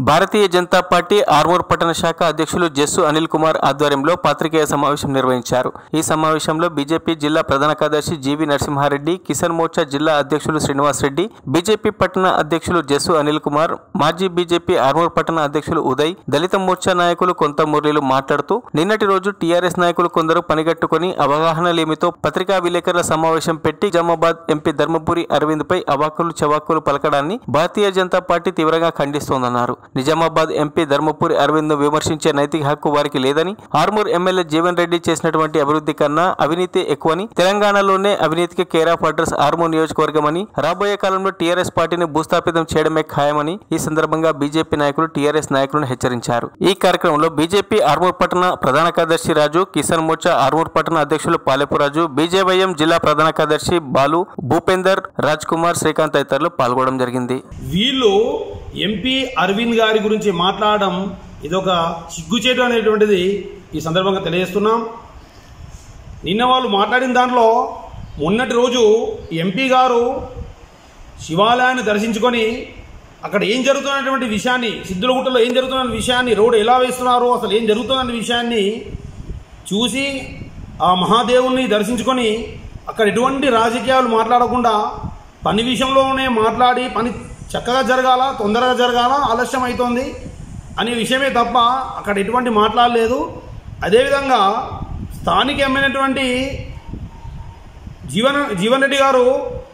భారతీయ Janata party Armoor పట్టణ శాఖ అధ్యక్షులు జస్సు అనిల్ కుమార్ ఆధ్వర్యంలో పాత్రికేయ సమావేశం నిర్వహించారు ఈ సమావేశంలో బీజేపీ జిల్లా ప్రధాన కార్యదర్శి జీవి నరసింహారెడ్డి కిసాన్ మోర్చా జిల్లా అధ్యక్షులు శ్రీనివాస్ రెడ్డి బీజేపీ పట్టణ అధ్యక్షులు జస్సు అనిల్ కుమార్ మాజీ బీజేపీ ఆర్మూర్ పట్టణ అధ్యక్షులు ఉదయ్ దళిత మోర్చా నాయకులు కొంత మురళీలు మాట్లాడుతూ నిన్నటి రోజు టీఆర్ఎస్ నాయకులు కొందరు పనిగట్టుకుని అవగాహన లేమితో పత్రికా విలేకరుల సమావేశం పెట్టి నిజామాబాద్ ఎంపీ ధర్మపురి అరవింద్ పై అవాకులు చవాకులు పలకడాన్ని భారతీయ జనతా పార్టీ తీవ్రంగా ఖండిస్తోందన్నారు నిజామాబాద్ ఎంపీ ధర్మపురి అరవింద్ ను విమర్శించే నైతిక హక్కు వారికి లేదని ఆర్మూర్ ఎమ్మెల్యే జీవన్ రెడ్డి చేసినటువంటి అభివృద్ధి కన్నా అవినీతి ఎక్కువని తెలంగాణలోనే అవినీతికి కేర్ ఆఫ్ అడ్రస్ ఆర్మూర్ నియోజకవర్గమని రాబోయే కాలంలో టీఆర్ఎస్ పార్టీని భూస్థాపితం చేయడమే ఖాయమని ఈ సందర్భంగా బీజేపీ నాయకులు టీఆర్ఎస్ నాయకులను హెచ్చరించారు ఈ కార్యక్రమంలో బీజేపీ ఆర్మూర్ పట్టణ ప్రధాన కార్యదర్శి రాజు కిసాన్ మోర్చా ఆర్మూర్ పట్టణ అధ్యక్షులు పాలెపురాజు బీజేవైఎం జిల్లా ప్రధాన కార్యదర్శి బాలు భూపేందర్ రాజ్ కుమార్ శ్రీకాంత్ తదితరులు పాల్గొనడం జరిగింది వీళ్ళు ఎంపీ అరవింద్ గారి గురించి మాట్లాడడం ఇదొక సిగ్గుచేటు అనేటువంటిది ఈ సందర్భంగా తెలియజేస్తున్నాం నిన్న వాళ్ళు మాట్లాడిన దాంట్లో మొన్నటి రోజు ఎంపీ గారు శివాలయాన్ని దర్శించుకొని అక్కడ ఏం జరుగుతున్నటువంటి విషయాన్ని సిద్ధులగుట్టలో ఏం జరుగుతున్న విషయాన్ని రోడ్డు ఎలా వేస్తున్నారు అసలు ఏం జరుగుతుందన్న విషయాన్ని చూసి ఆ మహాదేవుణ్ణి దర్శించుకొని అక్కడ ఎటువంటి రాజకీయాలు మాట్లాడకుండా పని విషయంలోనే మాట్లాడి పని చక్కగా జరగాల తొందరగా జరగాల ఆలస్యం అవుతోంది అనే విషయమే తప్ప అక్కడ ఎటువంటి మాట్లాడలేదు అదేవిధంగా స్థానికమైనటువంటి జీవన జీవన్ రెడ్డి గారు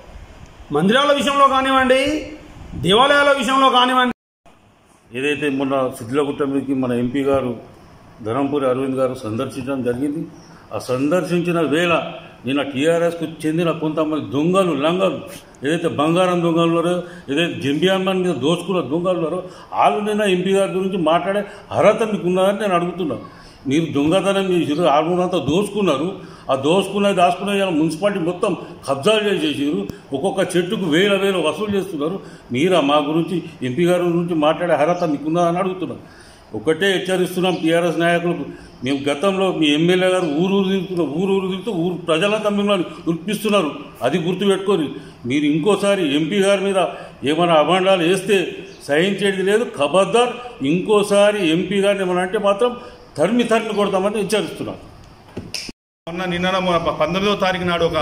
మందిరాల విషయంలో కానివ్వండి దేవాలయాల విషయంలో కానివ్వండి ఏదైతే మొన్న సిద్ధిలగుట్ట మీదకి మన ఎంపీ గారు ధరంపూరి అరవింద్ గారు సందర్శించడం జరిగింది ఆ సందర్శించిన వేళ నిన్న టీఆర్ఎస్కు చెందిన కొంతమంది దొంగలు లంగలు ఏదైతే బంగారం దొంగలు ఉన్నారో ఏదైతే జంబియాన్మాన్ మీద దోచుకున్న దొంగలు ఉన్నారో వాళ్ళు నిన్న ఎంపీ గారి గురించి మాట్లాడే అర్హత మీకు ఉన్నదని నేను అడుగుతున్నాను మీరు దొంగతనం చేసారు ఆరుగురంతా దోచుకున్నారు ఆ దోచుకున్నది దాచుకున్నది ఇలా మున్సిపాలిటీ మొత్తం కబ్జాలు చేసేసారు ఒక్కొక్క చెట్టుకు వేల వేల వసూలు చేస్తున్నారు మీరా మా గురించి ఎంపీ గారి గురించి మాట్లాడే అర్హత మీకున్నదని అడుగుతున్నాం ఒకటే హెచ్చరిస్తున్నాం టీఆర్ఎస్ నాయకులకు మేము గతంలో మీ ఎమ్మెల్యే గారు ఊరు ఊరు తిరుగుతున్నాం ఊరు ఊరు తిరుగుతూ ఊరు ప్రజలంతా మిమ్మల్ని ఉరిపిస్తున్నారు అది గుర్తుపెట్టుకొని మీరు ఇంకోసారి ఎంపీ గారి మీద ఏమైనా అభాండాలు వేస్తే సహించేది లేదు ఖబర్దార్ ఇంకోసారి ఎంపీ గారిని ఏమైనా అంటే మాత్రం తరిమి తరిమి కొడతామని హెచ్చరిస్తున్నాం మొన్న నిన్న మొన్న పంతొమ్మిదవ తారీఖు నాడు ఒక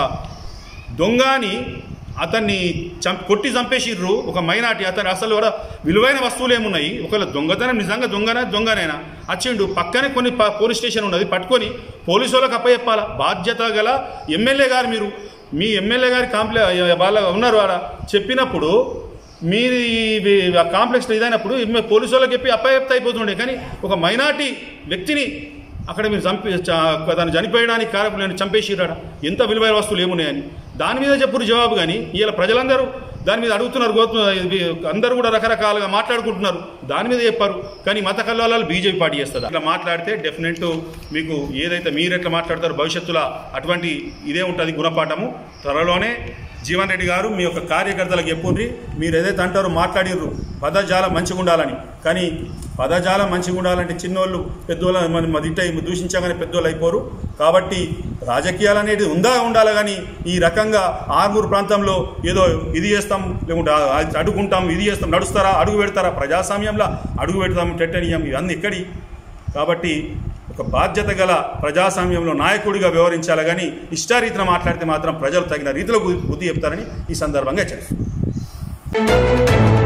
దొంగని అతన్ని చం కొట్టి చంపేసిర్రు ఒక మైనార్టీ అతను అసలు కూడా విలువైన వస్తువులు ఏమున్నాయి ఒకవేళ దొంగతనం నిజంగా దొంగనా దొంగనైనా వచ్చిండు పక్కనే కొన్ని ప- పోలీస్ స్టేషన్ ఉన్నది పట్టుకొని పోలీసు వాళ్ళకి అప్పచెప్పాలా బాధ్యత గల ఎమ్మెల్యే గారు మీరు మీ ఎమ్మెల్యే గారి కాంప్లె వాళ్ళ ఉన్నారు ఆడ చెప్పినప్పుడు మీరు ఈ ఆ కాంప్లెక్స్ ఇదైనప్పుడు ఎమ్మె- పోలీసు వాళ్ళకి చెప్పి అప్పచెప్తే అయిపోతుండే కానీ ఒక మైనార్టీ వ్యక్తిని అక్కడ మీరు చంపి చ- దాన్ని చనిపోయడానికి కారకులు నేను చంపేసిరాడ ఎంత విలువైన వస్తువులు ఏమున్నాయని దాని మీద చెప్పుడు జవాబు కానీ ఇలా ప్రజలందరూ దాని మీద అడుగుతున్నారు గోతు ఇది అందరూ కూడా రకరకాలుగా మాట్లాడుకుంటున్నారు దాని మీద చెప్పారు కానీ మత కల్లాలు బీజేపీ పార్టీ చేస్తారు అట్లా మాట్లాడితే డెఫినెట్ మీకు ఏదైతే మీరు ఎట్లా మాట్లాడతారో భవిష్యత్తులో అటువంటి ఇదే ఉంటుంది గుణపాఠము త్వరలోనే జీవన్ రెడ్డి గారు మీ యొక్క కార్యకర్తలకు చెప్పుండ్రి మీరు ఏదైతే అంటారో మాట్లాడిర్రు పదజాలం మంచిగా ఉండాలని కానీ పదజాలం మంచిగా ఉండాలంటే చిన్నోళ్ళు పెద్దోళ్ళు మన మదిట్ట దూషించగానే పెద్దోళ్ళు అయిపోరు కాబట్టి రాజకీయాలు అనేది ఉందా ఉండాలి కానీ ఈ రకంగా ఆర్మూరు ప్రాంతంలో ఏదో ఇది చేస్తాం లేకుంటే ఆ- అది అడుగుంటాం ఇది చేస్తాం నడుస్తారా అడుగు పెడతారా ప్రజాస్వామ్యంలో అడుగు పెడతాం టెట్టనియం ఇవన్నీ ఎక్కడి కాబట్టి ఒక బాధ్యత గల ప్రజాస్వామ్యంలో నాయకుడిగా వ్యవహరించాలి కానీ ఇష్టారీతిన మాట్లాడితే మాత్రం ప్రజలు తగిన రీతిలో బుద్ధి చెప్తారని ఈ సందర్భంగా హెచ్చరిస్తున్నాను